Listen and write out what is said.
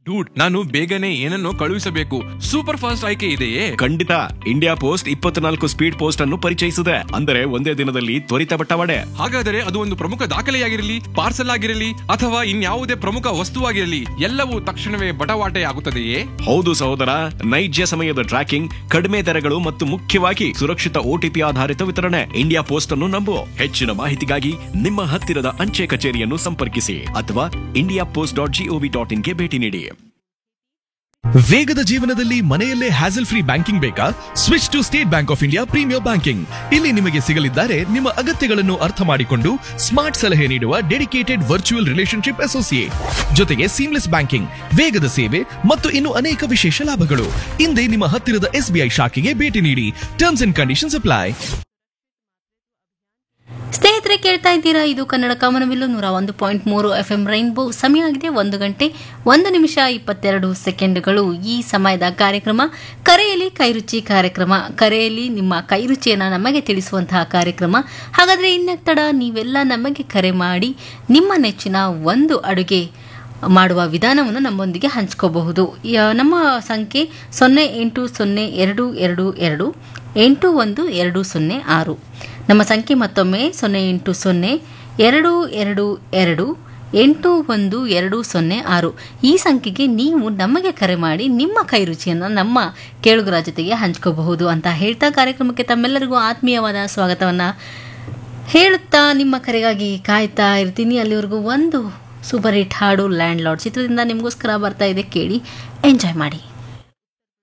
dude ನಾನು ಬೇಗನೆ ಏನನ್ನೋ ಕಳುಹಿಸಬೇಕು ಸೂಪರ್ ಫಾಸ್ಟ್ ಆಯ್ಕೆ ಇದೆಯೇ ಖಂಡಿತ ಇಂಡಿಯಾ ಪೋಸ್ಟ್ ಇಪ್ಪತ್ನಾಲ್ಕು ಸ್ಪೀಡ್ ಪೋಸ್ಟ್ ಅನ್ನು ಪರಿಚಯಿಸಿದೆ ಅಂದರೆ ಒಂದೇ ದಿನದಲ್ಲಿ ತ್ವರಿತ ಬಟ್ಟವಾಡೆ ಹಾಗಾದರೆ ಅದು ಒಂದು ಪ್ರಮುಖ ದಾಖಲೆಯಾಗಿರಲಿ ಪಾರ್ಸಲ್ ಆಗಿರಲಿ ಅಥವಾ ಇನ್ಯಾವುದೇ ಪ್ರಮುಖ ವಸ್ತುವಾಗಿರಲಿ ಎಲ್ಲವೂ ತಕ್ಷಣವೇ ಬಟವಾಟೆ ಆಗುತ್ತದೆಯೇ ಹೌದು ಸಹೋದರ ನೈಜ ಸಮಯದ ಟ್ರ್ಯಾಕಿಂಗ್ ಕಡಿಮೆ ದರಗಳು ಮತ್ತು ಮುಖ್ಯವಾಗಿ ಸುರಕ್ಷಿತ ಓಟಿಪಿ ಆಧಾರಿತ ವಿತರಣೆ ಇಂಡಿಯಾ ಪೋಸ್ಟ್ ಅನ್ನು ನಂಬು ಹೆಚ್ಚಿನ ಮಾಹಿತಿಗಾಗಿ ನಿಮ್ಮ ಹತ್ತಿರದ ಅಂಚೆ ಕಚೇರಿಯನ್ನು ಸಂಪರ್ಕಿಸಿ ಅಥವಾ India post dot GOV dot ಇನ್ಗೆ ಭೇಟಿ ನೀಡಿ ವೇಗದ ಜೀವನದಲ್ಲಿ ಮನೆಯಲ್ಲೇ ಹ್ಯಾಸಲ್ ಫ್ರೀ ಬ್ಯಾಂಕಿಂಗ್ ಬೇಕಾ switch to State Bank of India premier banking ಇಲ್ಲಿ ನಿಮಗೆ ಸಿಗಲಿದ್ದಾರೆ ನಿಮ್ಮ ಅಗತ್ಯಗಳನ್ನು ಅರ್ಥ ಮಾಡಿಕೊಂಡು ಸ್ಮಾರ್ಟ್ ಸಲಹೆ ನೀಡುವ ಡೆಡಿಕೇಟೆಡ್ ವರ್ಚುವಲ್ ರಿಲೇಶನ್ಶಿಪ್ ಅಸೋಸಿಯೇಟ್ ಜೊತೆಗೆ ಸೀಮ್ಲೆಸ್ ಬ್ಯಾಂಕಿಂಗ್ ವೇಗದ ಸೇವೆ ಮತ್ತು ಇನ್ನು ಅನೇಕ ವಿಶೇಷ ಲಾಭಗಳು ಹಿಂದೆ ನಿಮ್ಮ ಹತ್ತಿರದ ಎಸ್ಬಿಐ ಶಾಖೆಗೆ ಭೇಟಿ ನೀಡಿ ಟರ್ಮ್ಸ್ ಅಂಡ್ ಕಂಡೀಷನ್ಸ್ ಅಪ್ಲೈ ಸ್ನೇಹಿತರೆ ಕೇಳ್ತಾ ಇದ್ದೀರಾ ಇದು ಕನ್ನಡ ಕಾಮನಬಿಲ್ಲು ನೂರ ಒಂದು ಪಾಯಿಂಟ್ ಮೂರು ಎಫ್ ಎಂ ರೈನ್ಬೋ ಸಮಯ ಆಗಿದೆ ಒಂದು ಗಂಟೆ ಒಂದು ನಿಮಿಷ ಇಪ್ಪತ್ತೆರಡು ಸೆಕೆಂಡ್ಗಳು ಈ ಸಮಯದ ಕಾರ್ಯಕ್ರಮ ಕರೆಯಲ್ಲಿ ಕೈರುಚಿ ಕಾರ್ಯಕ್ರಮ ಕರೆಯಲ್ಲಿ ನಿಮ್ಮ ಕೈರುಚಿಯನ್ನು ನಮಗೆ ತಿಳಿಸುವಂತಹ ಕಾರ್ಯಕ್ರಮ ಹಾಗಾದರೆ ಇನ್ನಕ್ಕೆ ತಡ ನೀವೆಲ್ಲ ನಮಗೆ ಕರೆ ಮಾಡಿ ನಿಮ್ಮ ನೆಚ್ಚಿನ ಒಂದು ಅಡುಗೆ ಮಾಡುವ ವಿಧಾನವನ್ನು ನಮ್ಮೊಂದಿಗೆ ಹಂಚ್ಕೋಬಹುದು ಯ- ನಮ್ಮ ಸಂಖ್ಯೆ ಸೊನ್ನೆ ಎಂಟು ಸೊನ್ನೆ ಎರಡು ಎರಡು ಎರಡು ಎಂಟು ಒಂದು ಎರಡು ಸೊನ್ನೆ ಆರು ನಮ್ಮ ಸಂಖ್ಯೆ ಮತ್ತೊಮ್ಮೆ ಸೊನ್ನೆ ಎಂಟು ಸೊನ್ನೆ ಎರಡು ಎರಡು ಎರಡು ಎಂಟು ಒಂದು ಎರಡು ಸೊನ್ನೆ ಆರು ಈ ಸಂಖ್ಯೆಗೆ ನೀವು ನಮಗೆ ಕರೆ ಮಾಡಿ ನಿಮ್ಮ ಕೈ ರುಚಿಯನ್ನು ನಮ್ಮ ಕೇಳುಗರ ಜೊತೆಗೆ ಹಂಚ್ಕೋಬಹುದು ಅಂತ ಹೇಳ್ತಾ ಕಾರ್ಯಕ್ರಮಕ್ಕೆ ತಮ್ಮೆಲ್ಲರಿಗೂ ಆತ್ಮೀಯವಾದ ಸ್ವಾಗತವನ್ನು ಹೇಳುತ್ತಾ ನಿಮ್ಮ ಕರೆಗಾಗಿ ಕಾಯ್ತಾ ಇರ್ತೀನಿ ಅಲ್ಲಿವರೆಗೂ ಒಂದು ಸೂಪರ್ ಹಿಟ್ ಹಾಡು ಲ್ಯಾಂಡ್ ಲಾರ್ಡ್ ಚಿತ್ರದಿಂದ ನಿಮಗೋಸ್ಕರ ಬರ್ತಾ ಇದೆ ಕೇಳಿ ಎಂಜಾಯ್ ಮಾಡಿ